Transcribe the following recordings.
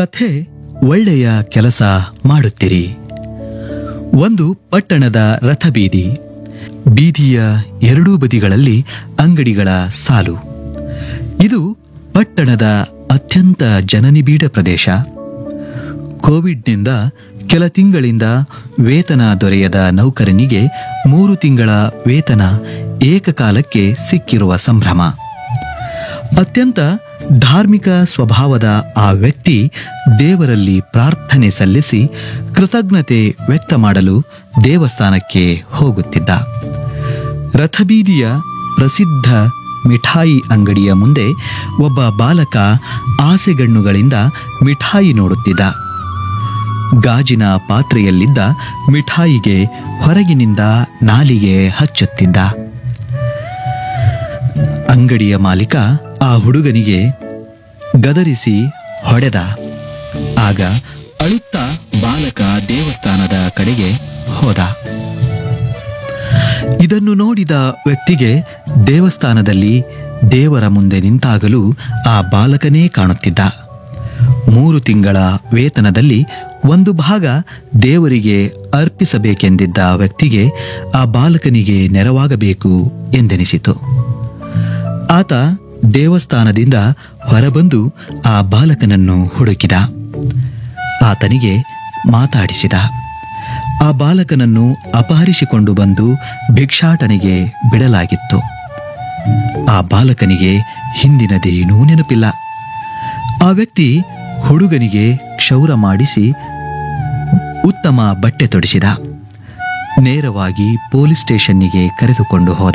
ಕಥೆ ಒಳ್ಳೆಯ ಕೆಲಸ ಮಾಡುತ್ತೀರಿ ಒಂದು ಪಟ್ಟಣದ ರಥಬೀದಿ ಬೀದಿಯ ಎರಡೂ ಬದಿಗಳಲ್ಲಿ ಅಂಗಡಿಗಳ ಸಾಲು ಇದು ಪಟ್ಟಣದ ಅತ್ಯಂತ ಜನನಿಬಿಡ ಪ್ರದೇಶ ಕೋವಿಡ್ನಿಂದ ಕೆಲ ತಿಂಗಳಿಂದ ವೇತನ ದೊರೆಯದ ನೌಕರನಿಗೆ ಮೂರು ತಿಂಗಳ ವೇತನ ಏಕಕಾಲಕ್ಕೆ ಸಿಕ್ಕಿರುವ ಸಂಭ್ರಮ ಅತ್ಯಂತ ಧಾರ್ಮಿಕ ಸ್ವಭಾವದ ಆ ವ್ಯಕ್ತಿ ದೇವರಲ್ಲಿ ಪ್ರಾರ್ಥನೆ ಸಲ್ಲಿಸಿ ಕೃತಜ್ಞತೆ ವ್ಯಕ್ತ ಮಾಡಲು ದೇವಸ್ಥಾನಕ್ಕೆ ಹೋಗುತ್ತಿದ್ದ ರಥಬೀದಿಯ ಪ್ರಸಿದ್ಧ ಮಿಠಾಯಿ ಅಂಗಡಿಯ ಮುಂದೆ ಒಬ್ಬ ಬಾಲಕ ಆಸೆಗಣ್ಣುಗಳಿಂದ ಮಿಠಾಯಿ ನೋಡುತ್ತಿದ್ದ ಗಾಜಿನ ಪಾತ್ರೆಯಲ್ಲಿದ್ದ ಮಿಠಾಯಿಗೆ ಹೊರಗಿನಿಂದ ನಾಲಿಗೆ ಹಚ್ಚುತ್ತಿದ್ದ ಅಂಗಡಿಯ ಮಾಲೀಕ ಆ ಹುಡುಗನಿಗೆ ಗದರಿಸಿ ಹೊಡೆದ ಆಗ ಅಳುತ್ತಾ ಬಾಲಕ ದೇವಸ್ಥಾನದ ಕಡೆಗೆ ಹೋದ ಇದನ್ನು ನೋಡಿದ ವ್ಯಕ್ತಿಗೆ ದೇವಸ್ಥಾನದಲ್ಲಿ ದೇವರ ಮುಂದೆ ನಿಂತಾಗಲೂ ಆ ಬಾಲಕನೇ ಕಾಣುತ್ತಿದ್ದ ಮೂರು ತಿಂಗಳ ವೇತನದಲ್ಲಿ ಒಂದು ಭಾಗ ದೇವರಿಗೆ ಅರ್ಪಿಸಬೇಕೆಂದಿದ್ದ ವ್ಯಕ್ತಿಗೆ ಆ ಬಾಲಕನಿಗೆ ನೆರವಾಗಬೇಕು ಎಂದೆನಿಸಿತು ಆತ ದೇವಸ್ಥಾನದಿಂದ ಹೊರಬಂದು ಆ ಬಾಲಕನನ್ನು ಹುಡುಕಿದ ಆತನಿಗೆ ಮಾತಾಡಿಸಿದ ಆ ಬಾಲಕನನ್ನು ಅಪಹರಿಸಿಕೊಂಡು ಬಂದು ಭಿಕ್ಷಾಟನೆಗೆ ಬಿಡಲಾಗಿತ್ತು ಆ ಬಾಲಕನಿಗೆ ಹಿಂದಿನದೇನೂ ನೆನಪಿಲ್ಲ ಆ ವ್ಯಕ್ತಿ ಹುಡುಗನಿಗೆ ಕ್ಷೌರ ಮಾಡಿಸಿ ಉತ್ತಮ ಬಟ್ಟೆ ತೊಡಿಸಿದ ನೇರವಾಗಿ ಪೊಲೀಸ್ ಸ್ಟೇಷನ್ನಿಗೆ ಕರೆದುಕೊಂಡು ಹೋದ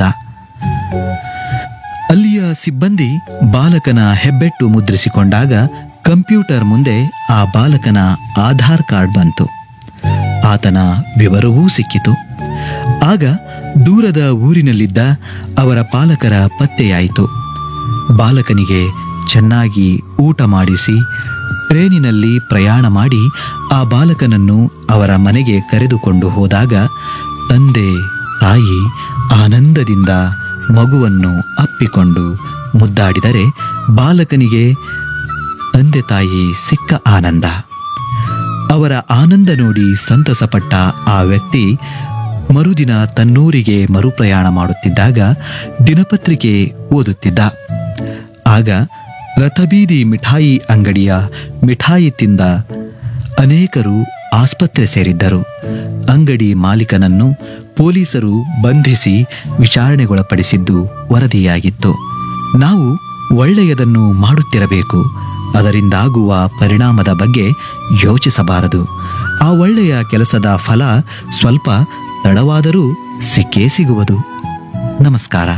ಅಲ್ಲಿಯ ಸಿಬ್ಬಂದಿ ಬಾಲಕನ ಹೆಬ್ಬೆಟ್ಟು ಮುದ್ರಿಸಿಕೊಂಡಾಗ ಕಂಪ್ಯೂಟರ್ ಮುಂದೆ ಆ ಬಾಲಕನ ಆಧಾರ್ ಕಾರ್ಡ್ ಬಂತು ಆತನ ವಿವರವೂ ಸಿಕ್ಕಿತು ಆಗ ದೂರದ ಊರಿನಲ್ಲಿದ್ದ ಅವರ ಪಾಲಕರ ಪತ್ತೆಯಾಯಿತು ಬಾಲಕನಿಗೆ ಚೆನ್ನಾಗಿ ಊಟ ಮಾಡಿಸಿ ಟ್ರೇನಿನಲ್ಲಿ ಪ್ರಯಾಣ ಮಾಡಿ ಆ ಬಾಲಕನನ್ನು ಅವರ ಮನೆಗೆ ಕರೆದುಕೊಂಡು ಹೋದಾಗ ತಂದೆ ತಾಯಿ ಆನಂದದಿಂದ ಮಗುವನ್ನು ಅಪ್ಪಿಕೊಂಡು ಮುದ್ದಾಡಿದರೆ ಬಾಲಕನಿಗೆ ತಂದೆ ತಾಯಿ ಸಿಕ್ಕ ಆನಂದ ಅವರ ಆನಂದ ನೋಡಿ ಸಂತಸಪಟ್ಟ ಆ ವ್ಯಕ್ತಿ ಮರುದಿನ ತನ್ನೂರಿಗೆ ಮರುಪ್ರಯಾಣ ಮಾಡುತ್ತಿದ್ದಾಗ ದಿನಪತ್ರಿಕೆ ಓದುತ್ತಿದ್ದ ಆಗ ರಥಬೀದಿ ಮಿಠಾಯಿ ಅಂಗಡಿಯ ಮಿಠಾಯಿ ತಿಂದ ಅನೇಕರು ಆಸ್ಪತ್ರೆ ಸೇರಿದ್ದರು ಅಂಗಡಿ ಮಾಲೀಕನನ್ನು ಪೊಲೀಸರು ಬಂಧಿಸಿ ವಿಚಾರಣೆಗೊಳಪಡಿಸಿದ್ದು ವರದಿಯಾಗಿತ್ತು ನಾವು ಒಳ್ಳೆಯದನ್ನು ಮಾಡುತ್ತಿರಬೇಕು ಅದರಿಂದಾಗುವ ಪರಿಣಾಮದ ಬಗ್ಗೆ ಯೋಚಿಸಬಾರದು ಆ ಒಳ್ಳೆಯ ಕೆಲಸದ ಫಲ ಸ್ವಲ್ಪ ತಡವಾದರೂ ಸಿಕ್ಕೇ ಸಿಗುವುದು ನಮಸ್ಕಾರ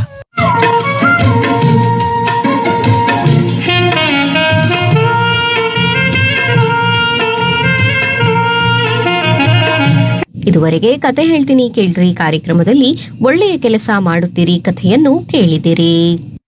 ಇದುವರೆಗೆ ಕತೆ ಹೇಳ್ತೀನಿ ಕೇಳ್ರಿ ಕಾರ್ಯಕ್ರಮದಲ್ಲಿ ಒಳ್ಳೆಯ ಕೆಲಸ ಮಾಡುತ್ತೀರಿ ಕಥೆಯನ್ನು ಕೇಳಿದಿರಿ